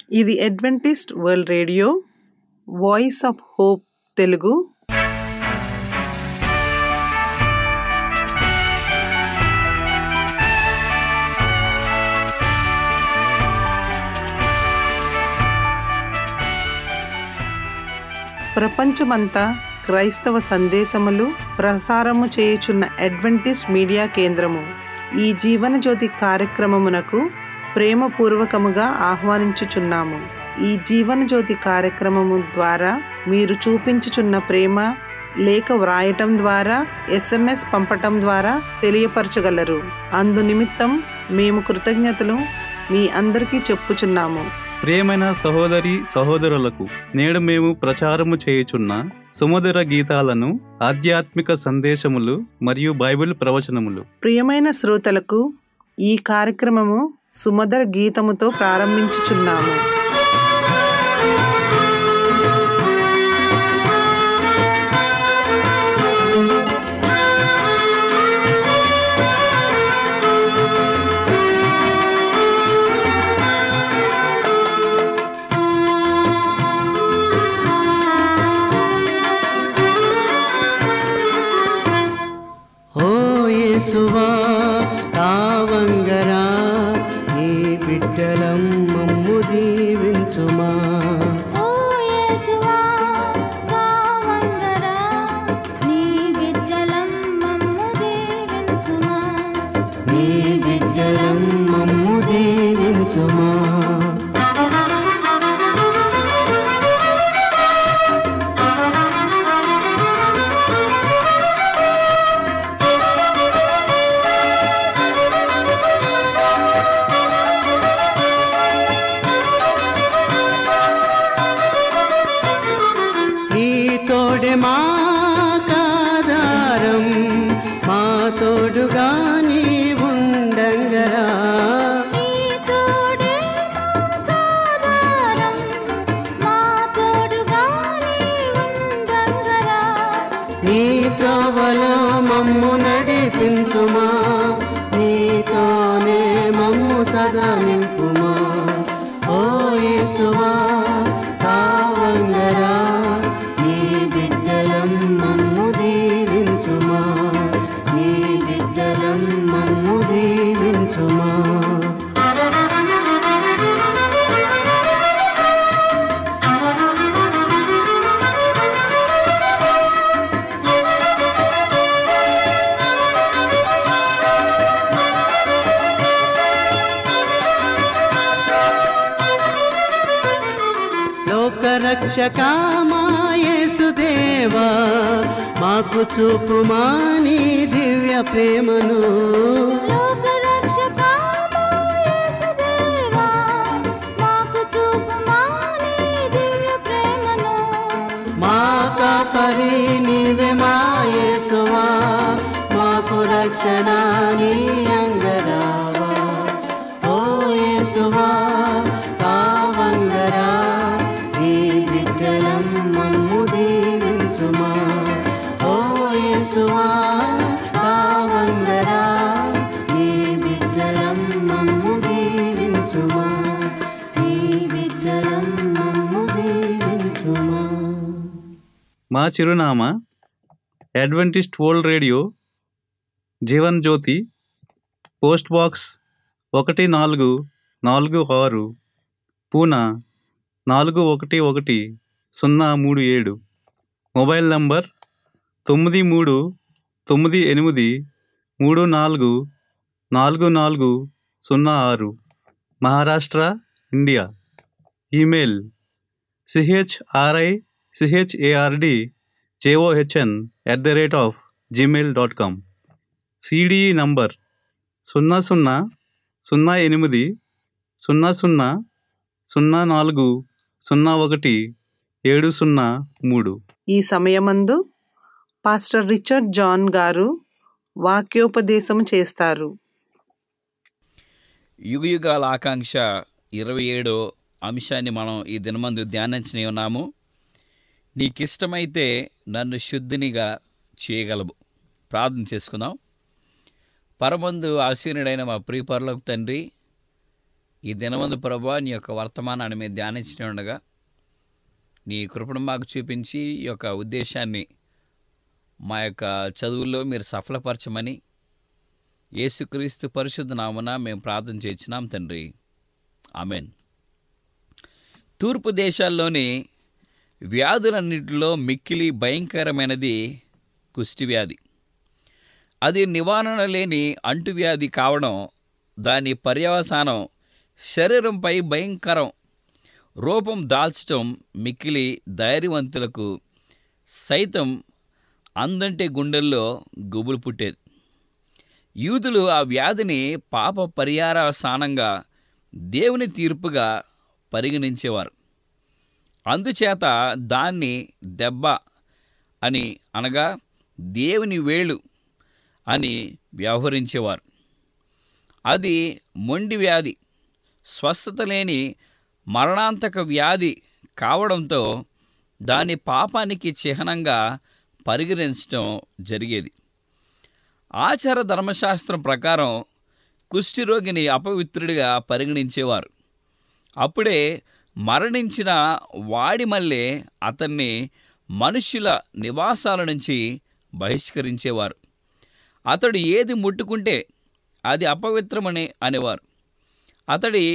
ఇది Adventist world radio voice of hope Telugu ప్రపంచమంతా క్రైస్తవ సందేశములు ప్రసారము చేయుచున్న అడ్వెంటిస్ట్ మీడియా కేంద్రము ఈ జీవనజ్యోతి కార్యక్రమమునకు ప్రేమపూర్వకముగా ఆహ్వానించుచున్నాము ఈ జీవనజ్యోతి కార్యక్రమము ద్వారా మీరు చూపించుచున్న ప్రేమ లేఖ వ్రాయటం ద్వారా ఎస్ఎంఎస్ పంపటం ద్వారా తెలియపరచగలరు అందు నిమిత్తం మేము కృతజ్ఞతలు మీ అందరికీ చెప్పుచున్నాము ప్రియమైన సహోదరి సహోదరులకు నేడు మేము ప్రచారము చేయుచున్న సుమధుర గీతాలను ఆధ్యాత్మిక సందేశములు మరియు బైబిల్ ప్రవచనములు ప్రియమైన శ్రోతలకు ఈ కార్యక్రమము సుమధుర గీతముతో ప్రారంభించుచున్నాము ఓ యేసువా రావంగరా నీ బిడ్డలం మమ్ము దీవించుమా ఓ యేసువా కావంగరా నీ బిడ్డలం మమ్ము దీవించుమా నీ బిడ్డలం మమ్ము దీవించుమా నీ తోడే మా కాదారం మా తోడుగా నీ ఉండంగరా నీ తోడే మాకాధారం మా తోడుగా నీ ఉండంగరా నీ త్రోవలో మమ్ము నడిపించుమా నీతోనే మమ్ము సదా నింపుమా ఓ యేసువా కావంగరా నీ బిడ్డలం మమ్ము దీవించుమా నీ బిడ్డలం మమ్ము దీవించుమా లోకరక్షకామాయేసుదేవా మాకు చూపుమా నీ దివ్య ప్రేమను లోకరక్షకా మా యేసుదేవా మాకు చూపుమా నీ దివ్య ప్రేమను మా కాపరి నీవే మా యేసువా మాకు రక్షణ నీ అంగరావా ఓ యేసువా కావంగరా నీ బిడ్డలం మమ్ము దీవించుమా ఓ యేసువా కావంగరా నీ బిడ్డలం మమ్ము దీవించుమా నీ బిడ్డలం మమ్ము దీవించుమా మా చిరునామా Adventist world radio Jeevan Jyothi post box ఒకటి నాలుగు నాలుగు ఆరు పూనా నాలుగు ఒకటి ఒకటి సున్నా మూడు ఏడు మొబైల్ నంబర్ తొమ్మిది మూడు తొమ్మిది ఎనిమిది మూడు నాలుగు నాలుగు నాలుగు సున్నా ఆరు Maharashtra India email C H R I C H A R D J O H N at the rate of Gmail dot com C D E number సున్నా సున్నా సున్నా ఎనిమిది సున్నా సున్నా సున్నా నాలుగు సున్నా ఒకటి ఏడు సున్నా మూడు ఈ సమయమందు పాస్టర్ రిచర్డ్ జాన్ గారు వాక్యోపదేశం చేస్తారు యుగయుగాల ఆకాంక్ష ఇరవై ఏడో అంశాన్ని మనం ఈ దినమందు ధ్యానించని ఉన్నాము నీకిష్టమైతే నన్ను శుద్ధినిగా చేయగలవు ప్రార్థన చేసుకుందాం పరమందు ఆసీనుడైన మా ప్రియపరలోకి తండ్రి ఈ దినమందు ప్రభా నీ యొక్క వర్తమానాన్ని మేము ధ్యానించి ఉండగా నీ కృపను మాకు చూపించి ఈ యొక్క ఉద్దేశాన్ని మా యొక్క చదువుల్లో మీరు సఫలపరచమని యేసుక్రీస్తు పరిశుద్ధ నామున మేము ప్రార్థన చేయించినాం తండ్రి ఆమెన్ తూర్పు దేశాల్లోని వ్యాధులన్నింటిలో మిక్కిలి భయంకరమైనది కుష్టి వ్యాధి అది నివారణ లేని అంటువ్యాధి కావడం దాని పర్యవసానం శరీరంపై భయంకరం రూపం దాల్చటం మిక్కిలి ధైర్యవంతులకు సైతం అందంటే గుండెల్లో గుబులు పుట్టేది యూదులు ఆ వ్యాధిని పాప పరిహార స్థానంగా దేవుని తీర్పుగా పరిగణించేవారు అందుచేత దాన్ని దెబ్బ అని అనగా దేవుని వేళ్ళు అని వ్యవహరించేవారు అది మొండి వ్యాధి స్వస్థత లేని మరణాంతక వ్యాధి కావడంతో దాని పాపానికి చిహ్నంగా పరిగణించడం జరిగేది ఆచార ధర్మశాస్త్రం ప్రకారం కుష్ఠిరోగిని అపవిత్రుడిగా పరిగణించేవారు అప్పుడే మరణించిన వాడి మళ్ళీ అతన్ని మనుష్యుల నివాసాల నుంచి బహిష్కరించేవారు అతడు ఏది ముట్టుకుంటే అది అపవిత్రమని అనేవారు అతడి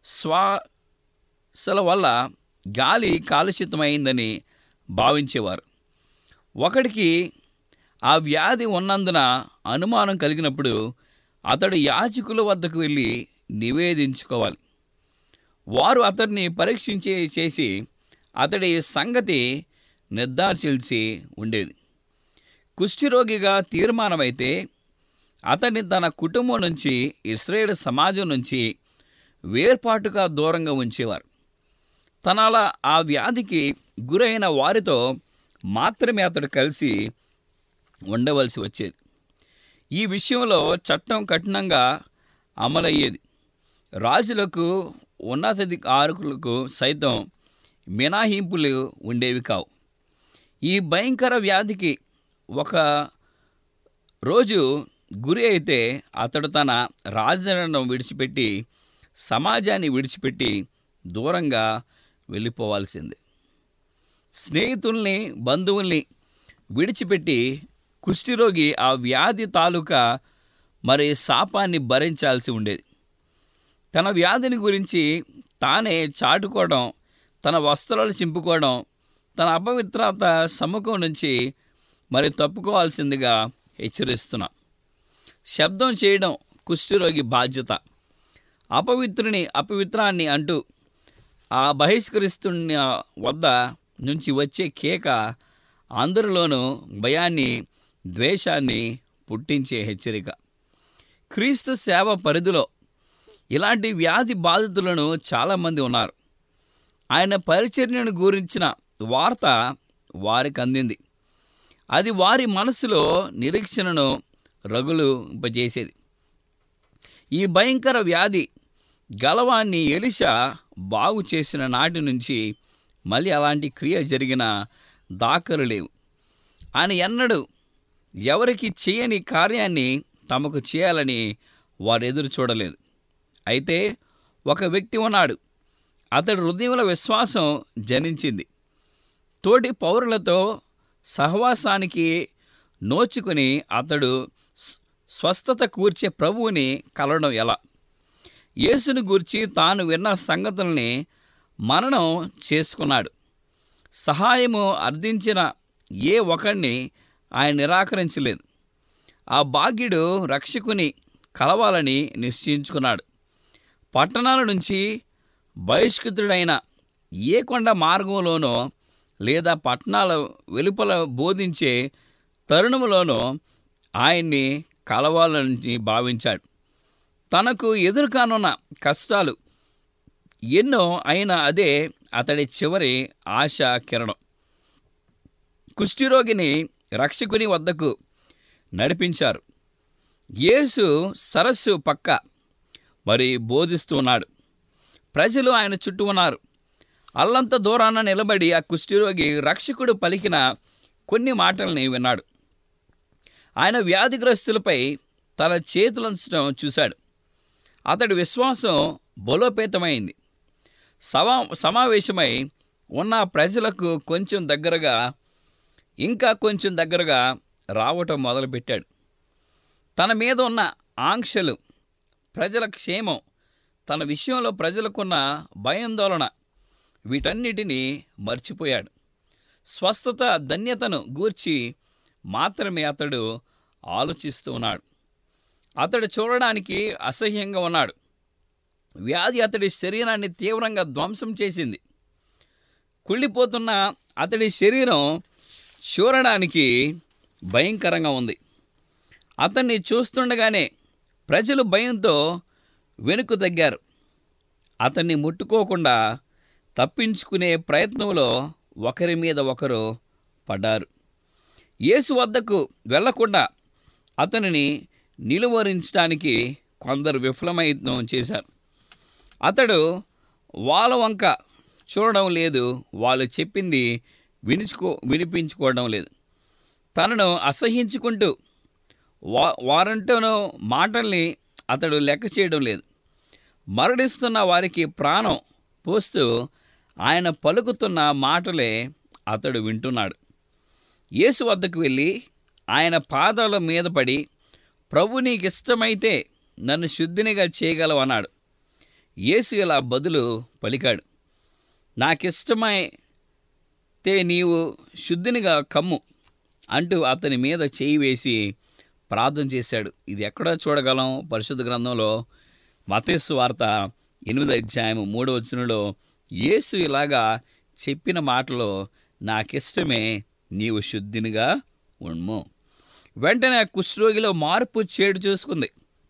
శ్వాసల వల్ల గాలి కాలుషితమైందని భావించేవారు ఒకడికి ఆ వ్యాధి ఉన్నందున అనుమానం కలిగినప్పుడు అతడు యాజకుల వద్దకు వెళ్ళి నివేదించుకోవాలి వారు అతన్ని పరీక్షించే చేసి అతడి సంగతి నిర్ధారించాల్సి ఉండేది కుష్ఠిరోగిగా తీర్మానమైతే అతన్ని తన కుటుంబం నుంచి ఇస్రాయేల్ సమాజం నుంచి వేర్పాటుగా దూరంగా ఉంచేవారు తనలా ఆ వ్యాధికి గురైన వారితో మాత్రమే అతడు కలిసి ఉండవలసి వచ్చేది ఈ విషయంలో చట్టం కఠినంగా అమలయ్యేది రాజులకు ఉన్నతాధికారులకు సైతం మినహాయింపులు ఉండేవి కావు ఈ భయంకర వ్యాధికి ఒక రోజు గురి అయితే అతడు తన రాజదండం విడిచిపెట్టి సమాజాన్ని విడిచిపెట్టి దూరంగా వెళ్ళిపోవాల్సిందే స్నేహితుల్ని బంధువుల్ని విడిచిపెట్టి కుష్ఠిరోగి ఆ వ్యాధి తాలూకా మరి శాపాన్ని భరించాల్సి ఉండేది తన వ్యాధిని గురించి తానే చాటుకోవడం తన వస్త్రాలు చింపుకోవడం తన అపవిత్రత సముఖం నుంచి మరి తప్పుకోవాల్సిందిగా హెచ్చరిస్తున్నా శబ్దం చేయడం కుష్ఠరోగి బాధ్యత అపవిత్రుని అపవిత్రాన్ని అంటూ ఆ బహిష్కరిస్తున్న వద్ద నుంచి వచ్చే కేక అందరిలోనూ భయాన్ని ద్వేషాన్ని పుట్టించే హెచ్చరిక క్రీస్తు సేవ పరిధిలో ఇలాంటి వ్యాధి బాధితులను చాలామంది ఉన్నారు ఆయన పరిచర్యను గురించిన వార్త వారికి అందింది అది వారి మనసులో నిరీక్షణను రగులుంపజేసేది ఈ భయంకర వ్యాధి గలవాన్ని ఎలిషా బాగు చేసిన నాటి నుంచి మళ్ళీ అలాంటి క్రియ జరిగిన దాఖలు లేవు ఆయన ఎన్నడూ ఎవరికి చేయని కార్యాన్ని తమకు చేయాలని వారు ఎదురు చూడలేదు అయితే ఒక వ్యక్తి ఉన్నాడు అతడి హృదయంలో విశ్వాసం జనించింది తోటి పౌరులతో సహవాసానికి నోచుకుని అతడు స్వస్థత కూర్చే ప్రభువుని కలవడం ఎలా యేసును గూర్చి తాను విన్న సంగతుల్ని మననం చేసుకున్నాడు సహాయము అర్థించిన ఏ ఒకడిని ఆయన నిరాకరించలేదు ఆ భాగ్యుడు రక్షకుని కలవాలని నిశ్చయించుకున్నాడు పట్టణాల నుంచి బహిష్కృతుడైన ఏ కొండ మార్గంలోనో లేదా పట్టణాల వెలుపల బోధించే తరుణములోనో ఆయన్ని కలవాలని భావించాడు తనకు ఎదురుకానున్న కష్టాలు ఎన్నో అయినా అదే అతడి చివరి ఆశ కిరణం కుష్ఠిరోగిని రక్షకుని వద్దకు నడిపించారు యేసు సరస్సు పక్క మరి బోధిస్తూ ఉన్నాడు ప్రజలు ఆయన చుట్టూ ఉన్నారు అల్లంత దూరాన నిలబడి ఆ కుష్ఠిరోగి రక్షకుడు పలికిన కొన్ని మాటల్ని విన్నాడు ఆయన వ్యాధిగ్రస్తులపై తన చేతులంచడం చూశాడు అతడి విశ్వాసం బలోపేతమైంది సమా సమావేశమై ఉన్న ప్రజలకు కొంచెం దగ్గరగా ఇంకా కొంచెం దగ్గరగా రావటం మొదలుపెట్టాడు తన మీద ఉన్న ఆంక్షలు ప్రజల క్షేమం తన విషయంలో ప్రజలకున్న భయాందోళన వీటన్నిటినీ మర్చిపోయాడు స్వస్థత ధన్యతను గూర్చి మాత్రమే అతడు ఆలోచిస్తూ ఉన్నాడు అతడు చూడడానికి అసహ్యంగా ఉన్నాడు వ్యాధి అతడి శరీరాన్ని తీవ్రంగా ధ్వంసం చేసింది కుళ్ళిపోతున్న అతడి శరీరం చూడడానికి భయంకరంగా ఉంది అతన్ని చూస్తుండగానే ప్రజలు భయంతో వెనుక తగ్గారు అతన్ని ముట్టుకోకుండా తప్పించుకునే ప్రయత్నంలో ఒకరి మీద ఒకరు పడ్డారు యేసు వద్దకు వెళ్లకుండా అతనిని నిలువరించడానికి కొందరు విఫలమయత్నం చేశారు అతడు వాళ్ళ వంక చూడడం లేదు వాళ్ళు చెప్పింది వినిచుకో వినిపించుకోవడం లేదు తనను అసహించుకుంటూ వా వారంటోనూ మాటల్ని అతడు లెక్క చేయడం లేదు మరణిస్తున్న వారికి ప్రాణం పోస్తూ ఆయన పలుకుతున్న మాటలే అతడు వింటున్నాడు యేసు వద్దకు వెళ్ళి ఆయన పాదాల మీద పడి ప్రభు నీకు ఇష్టమైతే నన్ను శుద్ధినిగా చేయగలవు అన్నాడు యేసు ఇలా బదులు పలికాడు నాకిష్టమైతే నీవు శుద్ధినిగా కమ్ము అంటూ అతని మీద చేయి వేసి ప్రార్థన చేశాడు ఇది ఎక్కడ చూడగలం పరిశుద్ధ గ్రంథంలో మతేసు వార్త ఎనిమిది అధ్యాయం మూడో వచనంలో యేసు ఇలాగా చెప్పిన మాటలో నాకిష్టమే నీవు శుద్ధినిగా ఉణ్ము వెంటనే ఆ కుష్ఠరోగిలో మార్పు చేడు చూసుకుంది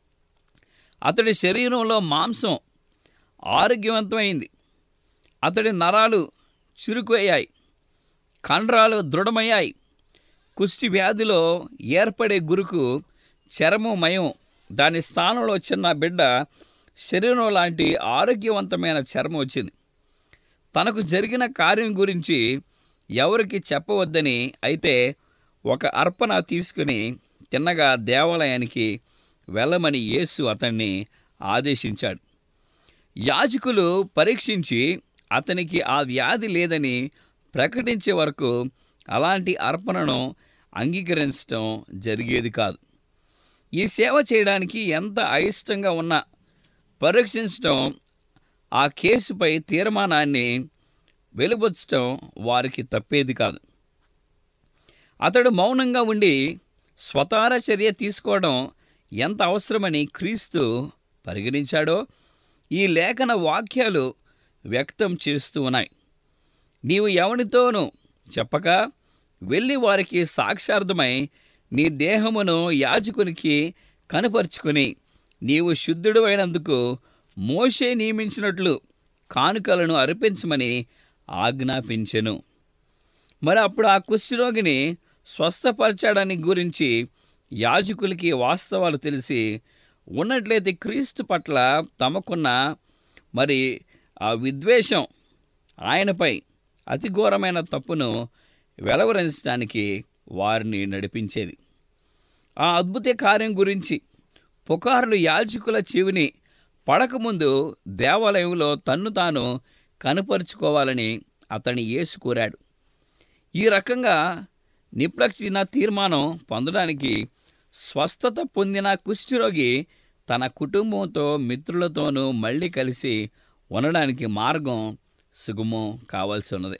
అతడి శరీరంలో మాంసం ఆరోగ్యవంతమైంది అతడి నరాలు చురుకు అయ్యాయి కండరాలు దృఢమయ్యాయి కుష్టి వ్యాధిలో ఏర్పడే గురుకు చర్మం మయం దాని స్థానంలో చిన్న బిడ్డ శరీరం లాంటి ఆరోగ్యవంతమైన చర్మం వచ్చింది తనకు జరిగిన కార్యం గురించి ఎవరికి చెప్పవద్దని అయితే ఒక అర్పణ తీసుకుని తిన్నగా దేవాలయానికి వెళ్ళమని యేసు అతన్ని ఆదేశించాడు యాజకులు పరీక్షించి అతనికి ఆ వ్యాధి లేదని ప్రకటించే వరకు అలాంటి అర్పణను అంగీకరించడం జరిగేది కాదు ఈ సేవ చేయడానికి ఎంత అయిష్టంగా ఉన్నా పరీక్షించడం ఆ కేసుపై తీర్మానాన్ని వెలుబుచ్చటం వారికి తప్పేది కాదు అతడు మౌనంగా ఉండి స్వతార చర్య తీసుకోవడం ఎంత అవసరమని క్రీస్తు పరిగణించాడో ఈ లేఖన వాక్యాలు వ్యక్తం చేస్తూ ఉన్నాయి నీవు ఎవనితోనూ చెప్పక వెళ్ళి వారికి సాక్షార్థమై నీ దేహమును యాజకునికి కనపరుచుకొని నీవు శుద్ధుడు అయినందుకు మోషే నియమించినట్లు కానుకలను అర్పించమని ఆజ్ఞాపించెను మరి అప్పుడు ఆ కుష్ఠరోగిని స్వస్థపరచడాన్ని గురించి యాజకులకి వాస్తవాలు తెలిసి ఉన్నట్లయితే క్రీస్తు పట్ల తమకున్న మరి ఆ విద్వేషం ఆయనపై అతి ఘోరమైన తప్పును వెలవరించడానికి వారిని నడిపించేది ఆ అద్భుత కార్యం గురించి పుకారులు యాజకుల చెవిని పడకముందు దేవాలయంలో తన్ను తాను కనపరుచుకోవాలని అతని యేసు కోరాడు ఈ రకంగా నిప్లక్షిన తీర్మానం పొందడానికి స్వస్థత పొందిన కుష్ఠరోగి తన కుటుంబంతో మిత్రులతోనూ మళ్ళీ కలిసి ఉండడానికి మార్గం సుగమం కావాల్సి ఉన్నది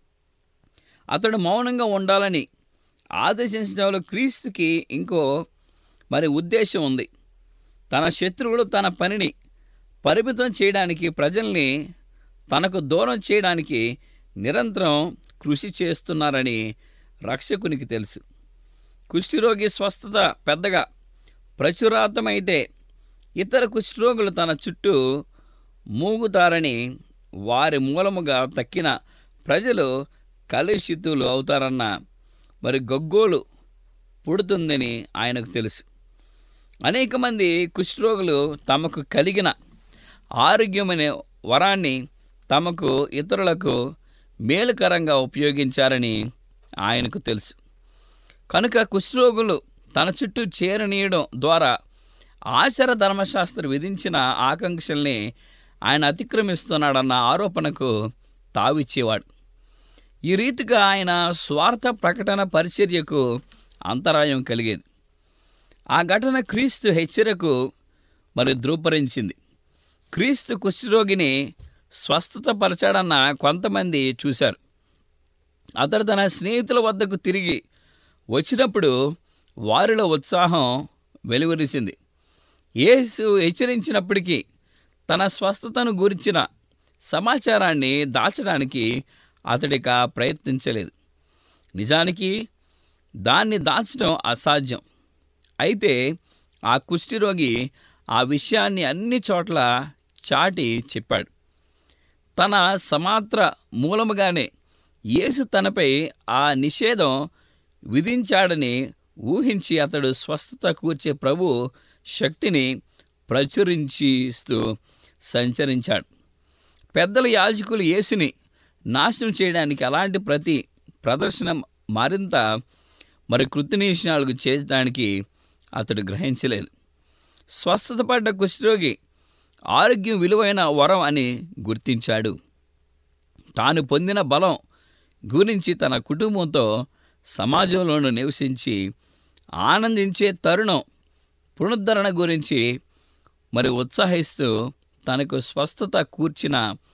అతడు మౌనంగా ఉండాలని ఆదేశించడంలో క్రీస్తుకి ఇంకో మరి ఉద్దేశం ఉంది తన శత్రువులు తన పనిని పరిమితం చేయడానికి ప్రజల్ని తనకు దూరం చేయడానికి నిరంతరం కృషి చేస్తున్నారని రక్షకునికి తెలుసు కుష్ఠరోగి స్వస్థత పెద్దగా ప్రచురాతమైతే ఇతర కుష్ఠరోగులు తన చుట్టూ మూగుతారని వారి మూలముగా తక్కిన ప్రజలు కలుషితులు అవుతారన్న మరి గగ్గోలు పుడుతుందని ఆయనకు తెలుసు అనేక మంది కుష్ఠరోగులు తమకు కలిగిన ఆరోగ్యమనే వరాన్ని తమకు ఇతరులకు మేలుకరంగా ఉపయోగించారని ఆయనకు తెలుసు కనుక కుష్ఠరోగులు తన చుట్టూ చేరనీయడం ద్వారా ఆచార ధర్మశాస్త్ర విధించిన ఆకాంక్షల్ని ఆయన అతిక్రమిస్తున్నాడన్న ఆరోపణకు తావిచ్చేవాడు ఈ రీతిగా ఆయన స్వార్థ ప్రకటన పరిచర్యకు అంతరాయం కలిగేది ఆ ఘటన క్రీస్తు హెచ్చరకు మరి ధృవపరించింది క్రీస్తు కుష్ఠరోగిని స్వస్థత పరచాడన్న కొంతమంది చూశారు అతడు తన స్నేహితుల వద్దకు తిరిగి వచ్చినప్పుడు వారిలో ఉత్సాహం వెలువరిసింది యేసు హెచ్చరించినప్పటికీ తన స్వస్థతను గురించిన సమాచారాన్ని దాచడానికి అతడిక ప్రయత్నించలేదు నిజానికి దాన్ని దాచడం అసాధ్యం అయితే ఆ కుష్ఠిరోగి ఆ విషయాన్ని అన్ని చోట్ల చాటి చెప్పాడు తన సమాత్ర మూలముగానే యేసు తనపై ఆ నిషేధం విధించాడని ఊహించి అతడు స్వస్థత కూర్చే ప్రభు శక్తిని ప్రచురించిస్తూ సంచరించాడు పెద్దల యాజకులు యేసుని నాశనం చేయడానికి అలాంటి ప్రతి ప్రదర్శన మరింత మరి కృతనిషయాలకు చేయడానికి అతడు గ్రహించలేదు స్వస్థత పడ్డ కుష్ఠరోగి ఆరోగ్యం విలువైన వరం అని గుర్తించాడు తాను పొందిన బలం గురించి తన కుటుంబంతో సమాజంలోనూ నివసించి ఆనందించే తరుణం పునరుద్ధరణ గురించి మరి ఉత్సాహిస్తూ తనకు స్వస్థత కూర్చిన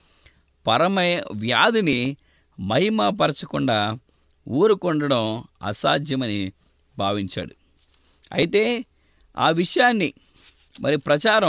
పరమయ వ్యాధిని మహిమపరచకుండా ఊరుకొండడం అసాధ్యమని భావించాడు అయితే ఆ విషయాన్ని మరి ప్రచారం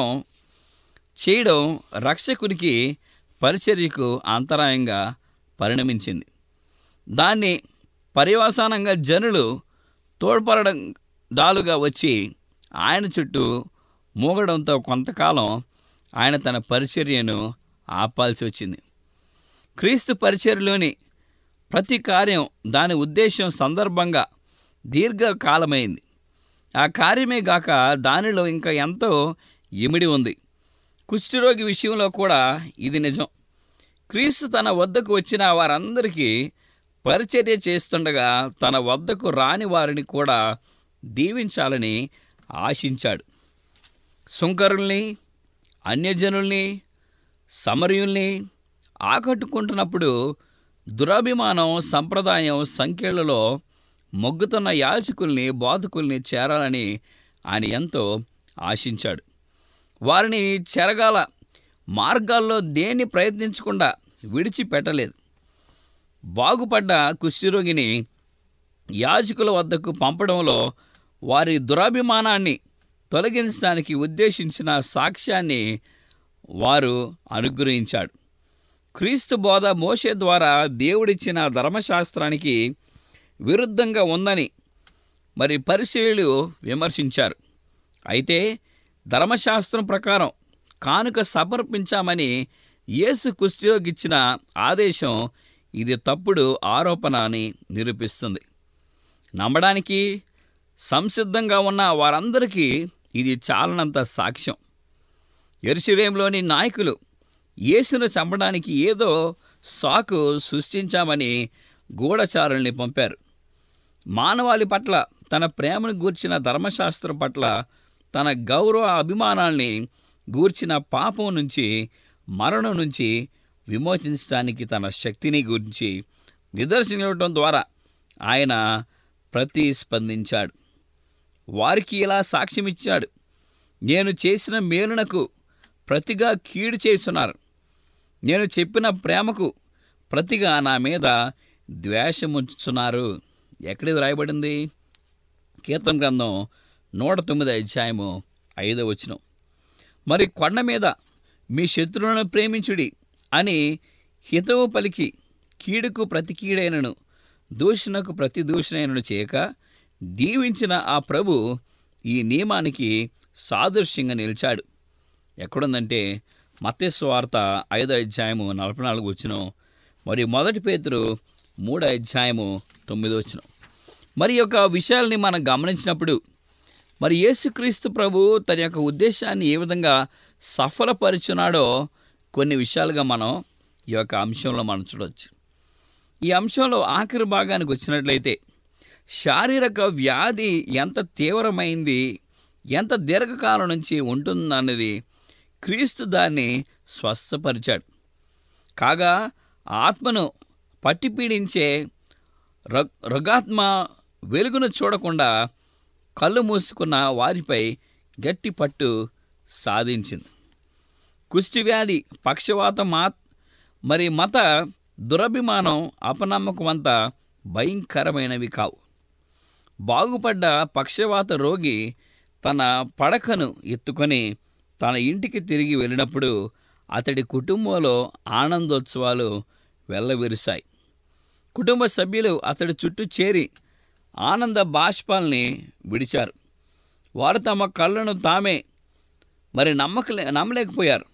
చేయడం రక్షకునికి పరిచర్యకు అంతరాయంగా పరిణమించింది దాన్ని పర్యవసానంగా జనులు తోడ్పడడం డాలుగా వచ్చి ఆయన చుట్టూ మూగడంతో కొంతకాలం ఆయన తన పరిచర్యను ఆపాల్సి వచ్చింది క్రీస్తు పరిచర్యలోని ప్రతి కార్యం దాని ఉద్దేశం సందర్భంగా దీర్ఘకాలమైంది ఆ కార్యమే గాక దానిలో ఇంకా ఎంతో ఇమిడి ఉంది కుష్ఠరోగి విషయంలో కూడా ఇది నిజం క్రీస్తు తన వద్దకు వచ్చిన వారందరికీ పరిచర్య చేస్తుండగా తన వద్దకు రాని వారిని కూడా దీవించాలని ఆశించాడు సుంకరుల్ని అన్యజనుల్ని సమరయుల్ని ఆకట్టుకుంటున్నప్పుడు దురాభిమానం సంప్రదాయం సంఖ్యలలో మొగ్గుతున్న యాచకుల్ని బాధకుల్ని చేరాలని ఆయన ఎంతో ఆశించాడు వారిని చెరగాల మార్గాల్లో దేన్ని ప్రయత్నించకుండా విడిచిపెట్టలేదు బాగుపడ్డ కుష్ఠరోగిని యాజకుల వద్దకు పంపడంలో వారి దురాభిమానాన్ని తొలగించడానికి ఉద్దేశించిన సాక్ష్యాన్ని వారు అనుగ్రహించాడు క్రీస్తు బోధ మోషే ద్వారా దేవుడిచ్చిన ధర్మశాస్త్రానికి విరుద్ధంగా ఉందని మరి పరిశీలు విమర్శించారు అయితే ధర్మశాస్త్రం ప్రకారం కానుక సమర్పించామని యేసు కుష్ఠయోగిచ్చిన ఆదేశం ఇది తప్పుడు ఆరోపణ అని నిరూపిస్తుంది నమ్మడానికి సంసిద్ధంగా ఉన్న వారందరికీ ఇది చాలనంత సాక్ష్యం ఎరుసలేంలోని నాయకులు యేసును చంపడానికి ఏదో సాకు సృష్టించామని గూఢచారుల్ని పంపారు మానవాళి పట్ల తన ప్రేమను గూర్చిన ధర్మశాస్త్రం పట్ల తన గౌరవ అభిమానాల్ని గూర్చిన పాపం నుంచి మరణం నుంచి విమోచించడానికి తన శక్తిని గురించి నిదర్శనం ఇవ్వటం ద్వారా ఆయన ప్రతిస్పందించాడు వారికి ఇలా సాక్ష్యమిచ్చాడు నేను చేసిన మేలునకు ప్రతిగా కీడు చేస్తున్నారు నేను చెప్పిన ప్రేమకు ప్రతిగా నా మీద ద్వేషముంచుతున్నారు ఎక్కడిది రాయబడింది కీర్తన గ్రంథం నూట తొమ్మిది అధ్యాయము ఐదో వచనం మరి కొండ మీద మీ శత్రువులను ప్రేమించుడి అని హితవు పలికి కీడుకు ప్రతి కీడైనను దూషణకు ప్రతి దూషణైనను చేయక దీవించిన ఆ ప్రభు ఈ నియమానికి సాదృశ్యంగా నిలిచాడు ఎక్కడుందంటే మత్స్సు వార్త ఐదో అధ్యాయము నలభై నాలుగు వచ్చిన మరి మొదటి పేతురు మూడో అధ్యాయము తొమ్మిదో వచ్చిన మరి ఈ యొక్క విషయాల్ని మనం గమనించినప్పుడు మరి యేసుక్రీస్తు ప్రభు తన యొక్క ఉద్దేశాన్ని ఏ విధంగా సఫలపరుచున్నాడో కొన్ని విషయాలుగా మనం ఈ యొక్క అంశంలో మనం చూడవచ్చు ఈ అంశంలో ఆఖరి భాగానికి వచ్చినట్లయితే శారీరక వ్యాధి ఎంత తీవ్రమైంది ఎంత దీర్ఘకాలం నుంచి ఉంటుందన్నది క్రీస్తు దాన్ని స్వస్థపరిచాడు కాగా ఆత్మను పట్టి పీడించే ర- రగాత్మ వెలుగును చూడకుండా కళ్ళు మూసుకున్న వారిపై గట్టి పట్టు సాధించింది కుష్టివ్యాధి పక్షవాత మా మరి మత దురభిమానం అపనమ్మకం అంత భయంకరమైనవి కావు బాగుపడ్డ పక్షవాత రోగి తన పడకను ఎత్తుకొని తన ఇంటికి తిరిగి వెళ్ళినప్పుడు అతడి కుటుంబంలో ఆనందోత్సవాలు వెళ్ళవిరిశాయి కుటుంబ సభ్యులు అతడి చుట్టూ చేరి ఆనంద బాష్పాల్ని విడిచారు వారు తమ కళ్ళను తామే మరి నమ్మకలే నమ్మలేకపోయారు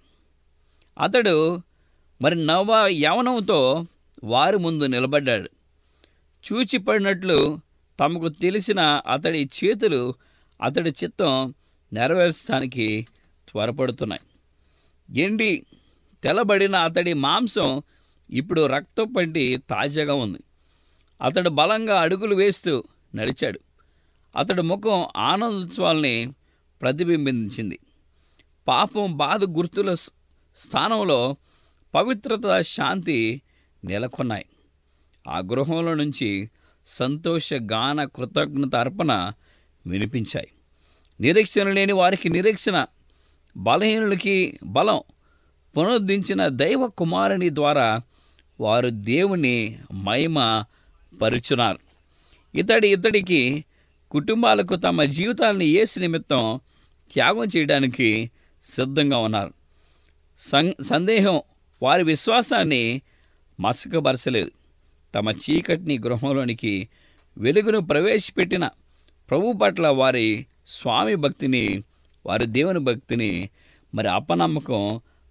అతడు మరి నవ యవనంతో వారి ముందు నిలబడ్డాడు చూచిపడినట్లు తమకు తెలిసిన అతడి చేతులు అతడి చిత్తం నెరవేర్చడానికి త్వరపడుతున్నాయి ఎండి తెల్లబడిన అతడి మాంసం ఇప్పుడు రక్తం పంటి తాజాగా ఉంది అతడు బలంగా అడుగులు వేస్తూ నడిచాడు అతడి ముఖం ఆనందోత్సవాల్ని ప్రతిబింబించింది పాపం బాధ గుర్తుల స్- స్థానంలో పవిత్రత శాంతి నెలకొన్నాయి ఆ గృహంలో నుంచి సంతోష గాన కృతజ్ఞత అర్పణ వినిపించాయి నిరీక్షణ లేని వారికి నిరీక్షణ బలహీనులకి బలం పునరుద్ధరించిన దైవ కుమారుని ద్వారా వారు దేవుని మహిమ పరుచున్నారు ఇతడి ఇతడికి కుటుంబాలకు తమ జీవితాలను యేసు నిమిత్తం త్యాగం చేయడానికి సిద్ధంగా ఉన్నారు సం సందేహం వారి విశ్వాసాన్ని మసకపరచలేదు తమ చీకటిని గృహంలోనికి వెలుగును ప్రవేశపెట్టిన ప్రభు పట్ల వారి స్వామి భక్తిని వారి దేవుని భక్తిని మరి అపనమ్మకం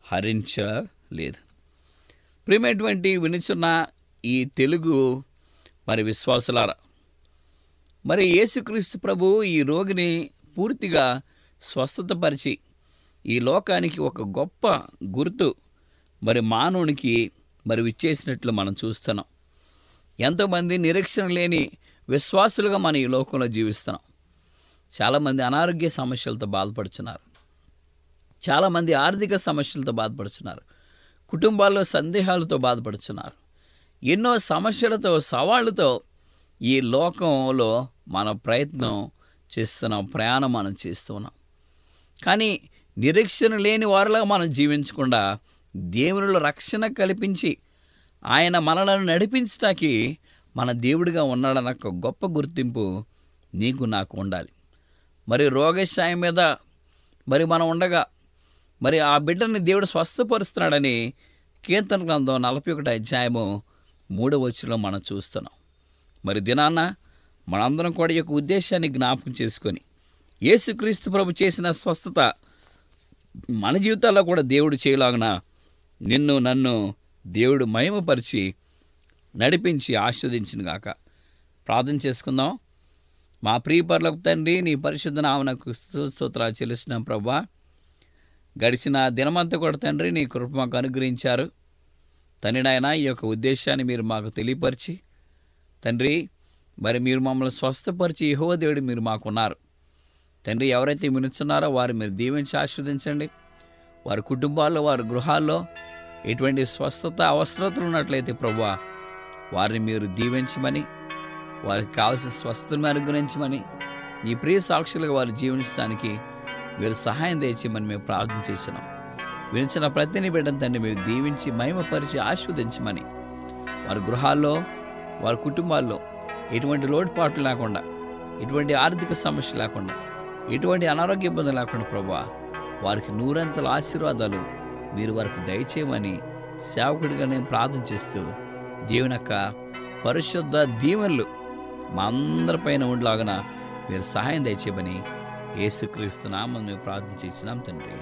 హరించలేదు ప్రియమైనటువంటి వినుచున్న ఈ తెలుగు మరి విశ్వాసులారా మరి యేసుక్రీస్తు ప్రభు ఈ రోగిని పూర్తిగా స్వస్థతపరిచి ఈ లోకానికి ఒక గొప్ప గుర్తు మరి మానవునికి మరి విచ్చేసినట్లు మనం చూస్తున్నాం ఎంతోమంది నిరీక్షణ లేని విశ్వాసులుగా మనం ఈ లోకంలో జీవిస్తున్నాం చాలామంది అనారోగ్య సమస్యలతో బాధపడుతున్నారు చాలామంది ఆర్థిక సమస్యలతో బాధపడుతున్నారు కుటుంబాల్లో సందేహాలతో బాధపడుతున్నారు ఎన్నో సమస్యలతో సవాళ్ళతో ఈ లోకంలో మన ప్రయత్నం చేస్తున్నాం ప్రయాణం మనం చేస్తున్నాం కానీ నిరీక్షణ లేని వారిలా మనం జీవించకుండా దేవునిలో రక్షణ కల్పించి ఆయన మనలను నడిపించటానికి మన దేవుడిగా ఉన్నాడన్న ఒక గొప్ప గుర్తింపు నీకు నాకు ఉండాలి మరి రోగశాయం మీద మరి మనం ఉండగా మరి ఆ బిడ్డని దేవుడు స్వస్థపరుస్తున్నాడని కీర్తన గ్రంథం నలభై ఒకటి అధ్యాయము మూడవ వచ్చులో మనం చూస్తున్నాం మరి దినాన్న మనందరం కూడా ఈ యొక్క ఉద్దేశాన్ని జ్ఞాపకం చేసుకొని యేసుక్రీస్తు ప్రభు చేసిన స్వస్థత మన జీవితాల్లో కూడా దేవుడు చేయలాగున నిన్ను నన్ను దేవుడు మహిమపరిచి నడిపించి ఆస్వాదించిన గాక ప్రార్థన చేసుకుందాం మా ప్రియపరులకు తండ్రి నీ పరిశుద్ధ నామనకు స్తోత్రాలు చెల్లిస్తున్నాం ప్రభా గడిచిన దినమంతా కూడా తండ్రి నీ కృప మాకు అనుగ్రహించారు తండ్రి నాయన ఈ యొక్క ఉద్దేశాన్ని మీరు మాకు తెలియపరిచి తండ్రి మరి మీరు మమ్మల్ని స్వస్థపరిచి యెహోవా దేవుడు మీరు మాకున్నారు తండ్రి ఎవరైతే వినుచున్నారో వారు మీరు దీవించి ఆస్వాదించండి వారి కుటుంబాల్లో వారి గృహాల్లో ఎటువంటి స్వస్థత అవసరతలు ఉన్నట్లయితే ప్రభు వారిని మీరు దీవించమని వారికి కావాల్సిన స్వస్థతను అనుగ్రహించమని నీ ప్రియ సాక్షులుగా వారు జీవించడానికి మీరు సహాయం తెచ్చిమని మేము ప్రార్థన చేస్తున్నాం వినిచిన ప్రతిని బిడ్డను తండ్రి మీరు దీవించి మహిమపరిచి ఆస్వాదించమని వారి గృహాల్లో వారి కుటుంబాల్లో ఎటువంటి లోటుపాట్లు లేకుండా ఎటువంటి ఆర్థిక సమస్య లేకుండా ఎటువంటి అనారోగ్య ఇబ్బంది లేకుండా ప్రభా వారికి నూరంతల ఆశీర్వాదాలు మీరు వారికి దయచేయమని సేవకుడిగా నేను ప్రార్థన చేస్తూ దేవుని యొక్క పరిశుద్ధ దీవెనలు మా అందరిపైన ఉండలాగన మీరు సహాయం దయచేయమని యేసుక్రీస్తు నామం మేము ప్రార్థన ఇచ్చినాం తండ్రి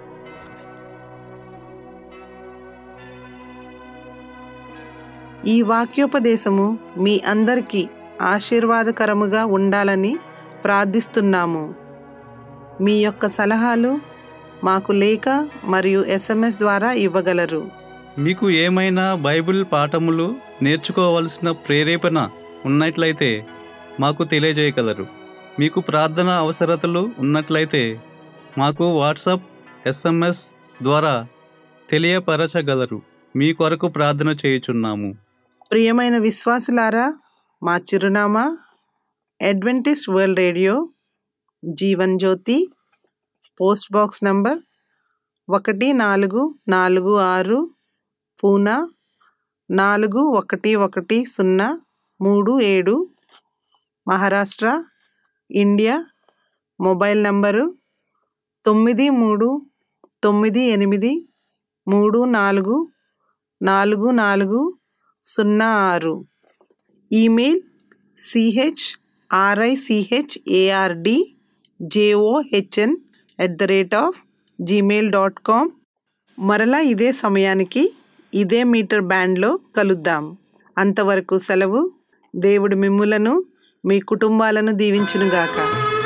ఈ వాక్యోపదేశము మీ అందరికీ ఆశీర్వాదకరముగా ఉండాలని ప్రార్థిస్తున్నాము మీ యొక్క సలహాలు మాకు లేఖ మరియు ఎస్ఎంఎస్ ద్వారా ఇవ్వగలరు మీకు ఏమైనా బైబిల్ పాఠములు నేర్చుకోవలసిన ప్రేరేపణ ఉన్నట్లయితే మాకు తెలియజేయగలరు మీకు ప్రార్థన అవసరతలు ఉన్నట్లయితే మాకు వాట్సాప్ ఎస్ఎంఎస్ ద్వారా తెలియపరచగలరు మీ కొరకు ప్రార్థన చేయుచున్నాము ప్రియమైన విశ్వాసులారా మా చిరునామా Adventist world radio Jeevan Jyothi post box number ఒకటి నాలుగు నాలుగు ఆరు పూనా నాలుగు ఒకటి ఒకటి సున్నా మూడు ఏడు మహారాష్ట్ర ఇండియా మొబైల్ నంబరు తొమ్మిది మూడు తొమ్మిది ఎనిమిది మూడు నాలుగు నాలుగు నాలుగు సున్నా ఆరు email C H R I C H A R D J O H N at the rate of Gmail dot com మరలా ఇదే సమయానికి ఇదే మీటర్ బ్యాండ్లో కలుద్దాం అంతవరకు సెలవు దేవుడు మిమ్ములను మీ కుటుంబాలను దీవించునుగాక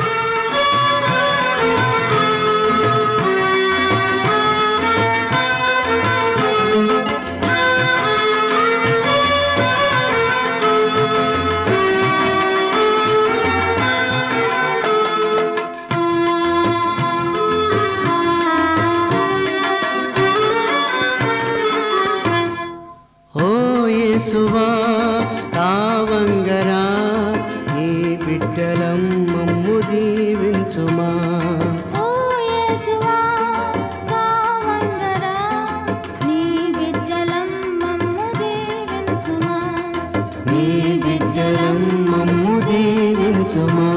ఓ యేసువా కావంగరా నీ బిడ్డలం మమ్ము దీవించుమా ఓ యేసువా కావందరా నీ బిడ్డలం మమ్ము దీవించుమా నీ బిడ్డలం మమ్ము దీవించుమా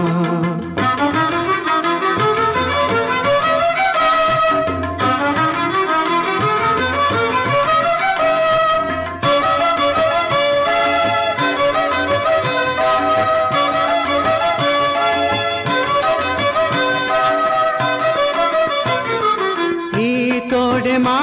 నీ తోడే మా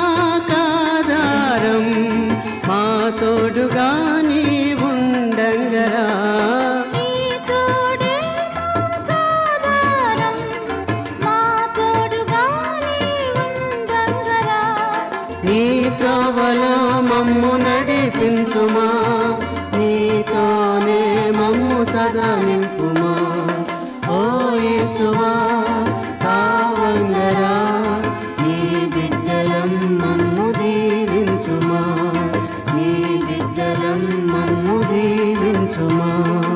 కాదారం మా తోడుగా నీ ఉండంగరా నీ తోడే మాకాధారం మా తోడుగా నీ ఉండంగరా నీ త్రోవలో మమ్ము నడిపించుమా నీతోనే మమ్ము సదా నింపుమా ఓ యేసువా కావంగరా నీ బిడ్డలం మమ్ము దీవించుమా నీ బిడ్డలం మమ్ము దీవించుమా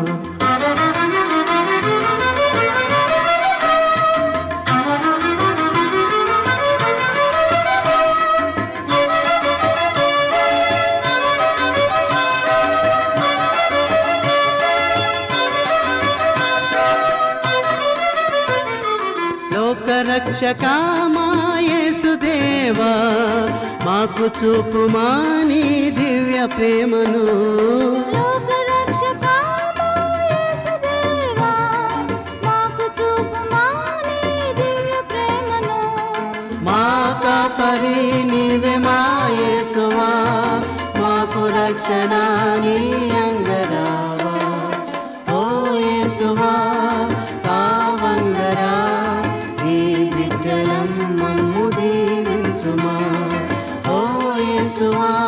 లోకరక్షకామాయేసుదేవా మాకు చూపుమా నీ దివ్య ప్రేమను లోకరక్షకా మా యేసుదేవా మాకు చూపుమా నీ దివ్య ప్రేమను మా కాపరి నీవే మా యేసువా మాకు రక్షణ నీ అంగరావా ఓ యేసువా కావంగరా నీ బిడ్డలం మమ్ము దీవించుమా ఓ యేసువా